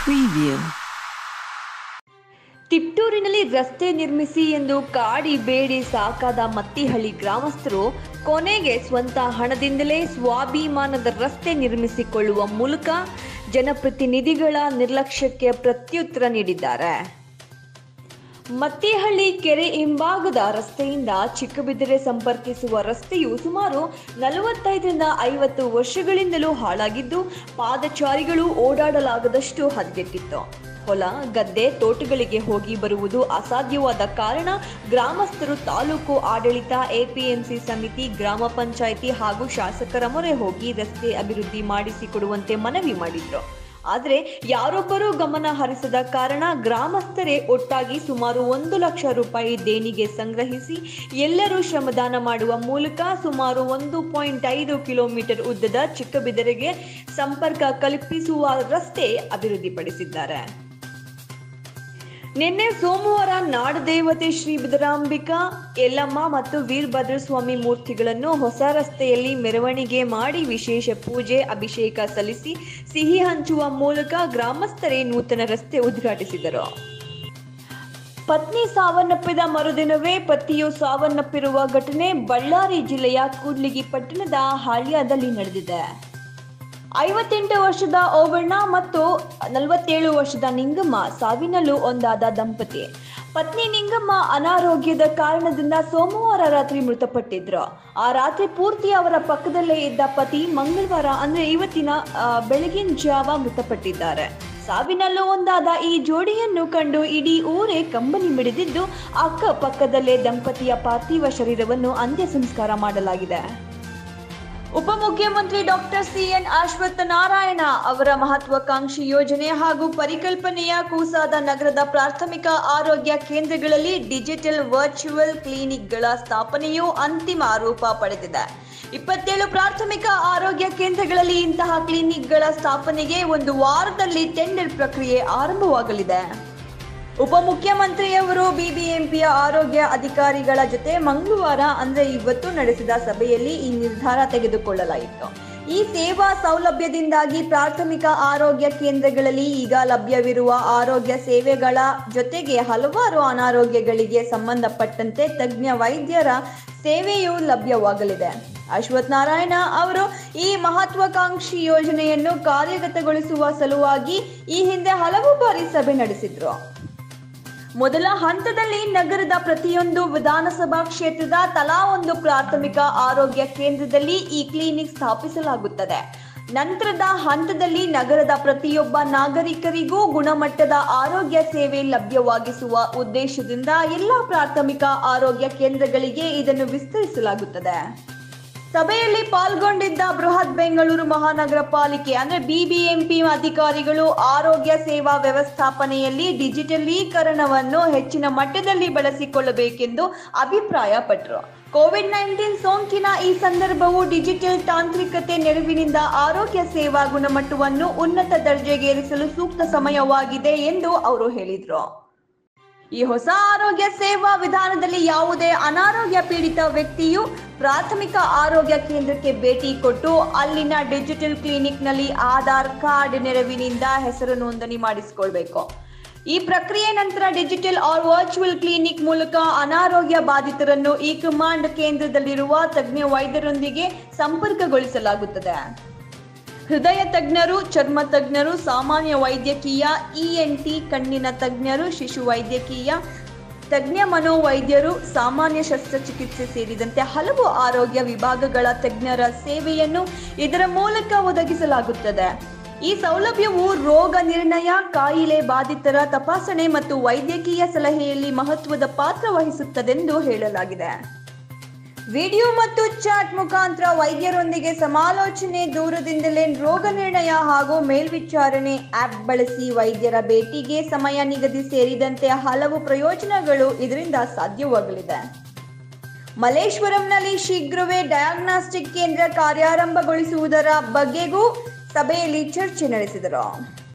Preview. ತಿಪ್ಟೂರಿನಲ್ಲಿ ರಸ್ತೆ ನಿರ್ಮಿಸಿ ಎಂದು ಕಾಡಿ ಬೇಡಿ ಸಾಕಾದ ಮತ್ತಿಹಳ್ಳಿ ಗ್ರಾಮಸ್ಥರು ಕೊನೆಗೆ ಸ್ವಂತ ಹಣದಿಂದಲೇ ಸ್ವಾಭಿಮಾನದ ರಸ್ತೆ ನಿರ್ಮಿಸಿಕೊಳ್ಳುವ ಮೂಲಕ ಜನಪ್ರತಿನಿಧಿಗಳ ನಿರ್ಲಕ್ಷ್ಯಕ್ಕೆ ಪ್ರತ್ಯುತ್ತರ ನೀಡಿದ್ದಾರೆ ಮತ್ತಿಹಳ್ಳಿ ಕೆರೆ ಹಿಂಭಾಗದ ರಸ್ತೆಯಿಂದ ಚಿಕ್ಕಬಿದಿರೆ ಸಂಪರ್ಕಿಸುವ ರಸ್ತೆಯು ಸುಮಾರು ನಲವತ್ತೈದರಿಂದ ಐವತ್ತು ವರ್ಷಗಳಿಂದಲೂ ಹಾಳಾಗಿದ್ದು ಪಾದಚಾರಿಗಳು ಓಡಾಡಲಾಗದಷ್ಟು ಹದಗೆಟ್ಟಿತ್ತು ಹೊಲ ಗದ್ದೆ ತೋಟಗಳಿಗೆ ಹೋಗಿ ಬರುವುದು ಅಸಾಧ್ಯವಾದ ಕಾರಣ ಗ್ರಾಮಸ್ಥರು ತಾಲೂಕು ಆಡಳಿತ ಎಪಿಎಂಸಿ ಸಮಿತಿ ಗ್ರಾಮ ಪಂಚಾಯಿತಿ ಹಾಗೂ ಶಾಸಕರ ಮೊರೆ ಹೋಗಿ ರಸ್ತೆ ಅಭಿವೃದ್ಧಿ ಮಾಡಿಸಿಕೊಡುವಂತೆ ಮನವಿ ಮಾಡಿದ್ರು ಆದರೆ ಯಾರೊಬ್ಬರೂ ಗಮನ ಹರಿಸದ ಕಾರಣ ಗ್ರಾಮಸ್ಥರೇ ಒಟ್ಟಾಗಿ ಸುಮಾರು ಒಂದು ಲಕ್ಷ ರೂಪಾಯಿ ದೇಣಿಗೆ ಸಂಗ್ರಹಿಸಿ ಎಲ್ಲರೂ ಶ್ರಮದಾನ ಮಾಡುವ ಮೂಲಕ ಸುಮಾರು ಒಂದು ಪಾಯಿಂಟ್ ಐದು ಕಿಲೋಮೀಟರ್ ಉದ್ದದ ಚಿಕ್ಕಬಿದರೆಗೆ ಸಂಪರ್ಕ ಕಲ್ಪಿಸುವ ರಸ್ತೆ ಅಭಿವೃದ್ಧಿಪಡಿಸಿದ್ದಾರೆ ನಿನ್ನೆ ಸೋಮವಾರ ನಾಡದೇವತೆ ಶ್ರೀ ಬಿದರಾಂಬಿಕಾ ಯಲ್ಲಮ್ಮ ಮತ್ತು ವೀರಭದ್ರಸ್ವಾಮಿ ಮೂರ್ತಿಗಳನ್ನು ಹೊಸ ರಸ್ತೆಯಲ್ಲಿ ಮೆರವಣಿಗೆ ಮಾಡಿ ವಿಶೇಷ ಪೂಜೆ ಅಭಿಷೇಕ ಸಲ್ಲಿಸಿ ಸಿಹಿ ಹಂಚುವ ಮೂಲಕ ಗ್ರಾಮಸ್ಥರೇ ನೂತನ ರಸ್ತೆ ಉದ್ಘಾಟಿಸಿದರು ಪತ್ನಿ ಸಾವನ್ನಪ್ಪಿದ ಮರುದಿನವೇ ಪತಿಯು ಸಾವನ್ನಪ್ಪಿರುವ ಘಟನೆ ಬಳ್ಳಾರಿ ಜಿಲ್ಲೆಯ ಕೂಡ್ಲಿಗಿ ಪಟ್ಟಣದ ಹಾಳ್ಯದಲ್ಲಿ ನಡೆದಿದೆ ಐವತ್ತೆಂಟು ವರ್ಷದ ಓಬಣ್ಣ ಮತ್ತು ನಲವತ್ತೇಳು ವರ್ಷದ ನಿಂಗಮ್ಮ ಸಾವಿನಲ್ಲೂ ಒಂದಾದ ದಂಪತಿ ಪತ್ನಿ ನಿಂಗಮ್ಮ ಅನಾರೋಗ್ಯದ ಕಾರಣದಿಂದ ಸೋಮವಾರ ರಾತ್ರಿ ಮೃತಪಟ್ಟಿದ್ರು ಆ ರಾತ್ರಿ ಪೂರ್ತಿ ಅವರ ಪಕ್ಕದಲ್ಲೇ ಇದ್ದ ಪತಿ ಮಂಗಳವಾರ ಅಂದ್ರೆ ಇವತ್ತಿನ ಆ, ಬೆಳಗಿನ ಜಾವ ಮೃತಪಟ್ಟಿದ್ದಾರೆ ಸಾವಿನಲ್ಲೂ ಒಂದಾದ ಈ ಜೋಡಿಯನ್ನು ಕಂಡು ಇಡೀ ಊರೇ ಕಂಬನಿ ಮಿಡಿದಿದ್ದು ಅಕ್ಕ ಪಕ್ಕದಲ್ಲೇ ದಂಪತಿಯ ಪಾರ್ಥಿವ ಶರೀರವನ್ನು ಅಂತ್ಯ ಸಂಸ್ಕಾರ ಮಾಡಲಾಗಿದೆ ಉಪಮುಖ್ಯಮಂತ್ರಿ ಡಾಕ್ಟರ್ ಸಿಎನ್ ಅಶ್ವತ್ಥ ನಾರಾಯಣ ಅವರ ಮಹತ್ವಾಕಾಂಕ್ಷಿ ಯೋಜನೆ ಹಾಗೂ ಪರಿಕಲ್ಪನೆಯ ಕೂಸಾದ ನಗರದ ಪ್ರಾಥಮಿಕ ಆರೋಗ್ಯ ಕೇಂದ್ರಗಳಲ್ಲಿ ಡಿಜಿಟಲ್ ವರ್ಚುವಲ್ ಕ್ಲಿನಿಕ್ಗಳ ಸ್ಥಾಪನೆಯು ಅಂತಿಮ ರೂಪ ಪಡೆದಿದೆ ಇಪ್ಪತ್ತೇಳು ಪ್ರಾಥಮಿಕ ಆರೋಗ್ಯ ಕೇಂದ್ರಗಳಲ್ಲಿ ಇಂತಹ ಕ್ಲಿನಿಕ್ಗಳ ಸ್ಥಾಪನೆಗೆ ಒಂದು ವಾರದಲ್ಲಿ ಟೆಂಡರ್ ಪ್ರಕ್ರಿಯೆ ಆರಂಭವಾಗಲಿದೆ ಉಪಮುಖ್ಯಮಂತ್ರಿಯವರು ಬಿಬಿಎಂಪಿಯ ಆರೋಗ್ಯ ಅಧಿಕಾರಿಗಳ ಜೊತೆ ಮಂಗಳವಾರ ಅಂದ್ರೆ ಇವತ್ತು ನಡೆಸಿದ ಸಭೆಯಲ್ಲಿ ಈ ನಿರ್ಧಾರ ತೆಗೆದುಕೊಳ್ಳಲಾಯಿತು ಈ ಸೇವಾ ಸೌಲಭ್ಯದಿಂದಾಗಿ ಪ್ರಾಥಮಿಕ ಆರೋಗ್ಯ ಕೇಂದ್ರಗಳಲ್ಲಿ ಈಗ ಲಭ್ಯವಿರುವ ಆರೋಗ್ಯ ಸೇವೆಗಳ ಜೊತೆಗೆ ಹಲವಾರು ಅನಾರೋಗ್ಯಗಳಿಗೆ ಸಂಬಂಧಪಟ್ಟಂತೆ ತಜ್ಞ ವೈದ್ಯರ ಸೇವೆಯೂ ಲಭ್ಯವಾಗಲಿದೆ ಅಶ್ವಥ್ ನಾರಾಯಣ ಅವರು ಈ ಮಹತ್ವಾಕಾಂಕ್ಷಿ ಯೋಜನೆಯನ್ನು ಕಾರ್ಯಗತಗೊಳಿಸುವ ಸಲುವಾಗಿ ಈ ಹಿಂದೆ ಹಲವು ಬಾರಿ ಸಭೆ ನಡೆಸಿದ್ರು ಮೊದಲ ಹಂತದಲ್ಲಿ ನಗರದ ಪ್ರತಿಯೊಂದು ವಿಧಾನಸಭಾ ಕ್ಷೇತ್ರದ ತಲಾ ಒಂದು ಪ್ರಾಥಮಿಕ ಆರೋಗ್ಯ ಕೇಂದ್ರದಲ್ಲಿ ಈ ಕ್ಲಿನಿಕ್ ಸ್ಥಾಪಿಸಲಾಗುತ್ತದೆ ನಂತರದ ಹಂತದಲ್ಲಿ ನಗರದ ಪ್ರತಿಯೊಬ್ಬ ನಾಗರಿಕರಿಗೂ ಗುಣಮಟ್ಟದ ಆರೋಗ್ಯ ಸೇವೆ ಲಭ್ಯವಾಗಿಸುವ ಉದ್ದೇಶದಿಂದ ಎಲ್ಲ ಪ್ರಾಥಮಿಕ ಆರೋಗ್ಯ ಕೇಂದ್ರಗಳಿಗೆ ಇದನ್ನು ವಿಸ್ತರಿಸಲಾಗುತ್ತದೆ ಸಭೆಯಲ್ಲಿ ಪಾಲ್ಗೊಂಡಿದ್ದ ಬೃಹತ್ ಬೆಂಗಳೂರು ಮಹಾನಗರ ಪಾಲಿಕೆ ಅಂದ್ರೆ ಬಿಬಿಎಂಪಿ ಅಧಿಕಾರಿಗಳು ಆರೋಗ್ಯ ಸೇವಾ ವ್ಯವಸ್ಥಾಪನೆಯಲ್ಲಿ ಡಿಜಿಟಲೀಕರಣವನ್ನು ಹೆಚ್ಚಿನ ಮಟ್ಟದಲ್ಲಿ ಬಳಸಿಕೊಳ್ಳಬೇಕೆಂದು ಅಭಿಪ್ರಾಯಪಟ್ಟರು ಕೋವಿಡ್ ನೈನ್ಟೀನ್ ಸೋಂಕಿನ ಈ ಸಂದರ್ಭವು ಡಿಜಿಟಲ್ ತಾಂತ್ರಿಕತೆ ನೆರವಿನಿಂದ ಆರೋಗ್ಯ ಸೇವಾ ಗುಣಮಟ್ಟವನ್ನು ಉನ್ನತ ದರ್ಜೆಗೇರಿಸಲು ಸೂಕ್ತ ಸಮಯವಾಗಿದೆ ಎಂದು ಅವರು ಹೇಳಿದರು ಈ ಹೊಸ ಆರೋಗ್ಯ ಸೇವಾ ವಿಧಾನದಲ್ಲಿ ಯಾವುದೇ ಅನಾರೋಗ್ಯ ಪೀಡಿತ ವ್ಯಕ್ತಿಯು ಪ್ರಾಥಮಿಕ ಆರೋಗ್ಯ ಕೇಂದ್ರಕ್ಕೆ ಭೇಟಿ ಕೊಟ್ಟು ಅಲ್ಲಿನ ಡಿಜಿಟಲ್ ಕ್ಲಿನಿಕ್ನಲ್ಲಿ ಆಧಾರ್ ಕಾರ್ಡ್ ನೆರವಿನಿಂದ ಹೆಸರು ನೋಂದಣಿ ಮಾಡಿಸಿಕೊಳ್ಬೇಕು ಈ ಪ್ರಕ್ರಿಯೆ ನಂತರ ಡಿಜಿಟಲ್ ಆರ್ ವರ್ಚುವಲ್ ಕ್ಲಿನಿಕ್ ಮೂಲಕ ಅನಾರೋಗ್ಯ ಬಾಧಿತರನ್ನು ಈ ಕಮಾಂಡ್ ಕೇಂದ್ರದಲ್ಲಿರುವ ತಜ್ಞ ವೈದ್ಯರೊಂದಿಗೆ ಸಂಪರ್ಕಗೊಳಿಸಲಾಗುತ್ತದೆ ಹೃದಯ ತಜ್ಞರು ಚರ್ಮ ತಜ್ಞರು ಸಾಮಾನ್ಯ ವೈದ್ಯಕೀಯ ಇಎನ್ಟಿ ಕಣ್ಣಿನ ತಜ್ಞರು ಶಿಶು ವೈದ್ಯಕೀಯ ತಜ್ಞ ಮನೋವೈದ್ಯರು ಸಾಮಾನ್ಯ ಶಸ್ತ್ರಚಿಕಿತ್ಸೆ ಸೇರಿದಂತೆ ಹಲವು ಆರೋಗ್ಯ ವಿಭಾಗಗಳ ತಜ್ಞರ ಸೇವೆಯನ್ನು ಇದರ ಮೂಲಕ ಒದಗಿಸಲಾಗುತ್ತದೆ ಈ ಸೌಲಭ್ಯವು ರೋಗ ನಿರ್ಣಯ ಕಾಯಿಲೆ ಬಾಧಿತರ ತಪಾಸಣೆ ಮತ್ತು ವೈದ್ಯಕೀಯ ಸಲಹೆಯಲ್ಲಿ ಮಹತ್ವದ ಪಾತ್ರ ವಹಿಸುತ್ತದೆಂದು ಹೇಳಲಾಗಿದೆ ವಿಡಿಯೋ ಮತ್ತು ಚಾಟ್ ಮುಖಾಂತರ ವೈದ್ಯರೊಂದಿಗೆ ಸಮಾಲೋಚನೆ ದೂರದಿಂದಲೇ ರೋಗ ನಿರ್ಣಯ ಹಾಗೂ ಮೇಲ್ವಿಚಾರಣೆ ಆಪ್ ಬಳಸಿ ವೈದ್ಯರ ಭೇಟಿಗೆ ಸಮಯ ನಿಗದಿ ಸೇರಿದಂತೆ ಹಲವು ಪ್ರಯೋಜನಗಳು ಇದರಿಂದ ಸಾಧ್ಯವಾಗಲಿದೆ ಮಲೇಶ್ವರಂನಲ್ಲಿ ಶೀಘ್ರವೇ ಡಯಾಗ್ನಾಸ್ಟಿಕ್ ಕೇಂದ್ರ ಕಾರ್ಯಾರಂಭಗೊಳಿಸುವುದರ ಬಗ್ಗೆಗೂ ಸಭೆಯಲ್ಲಿ ಚರ್ಚೆ ನಡೆಸಿದರು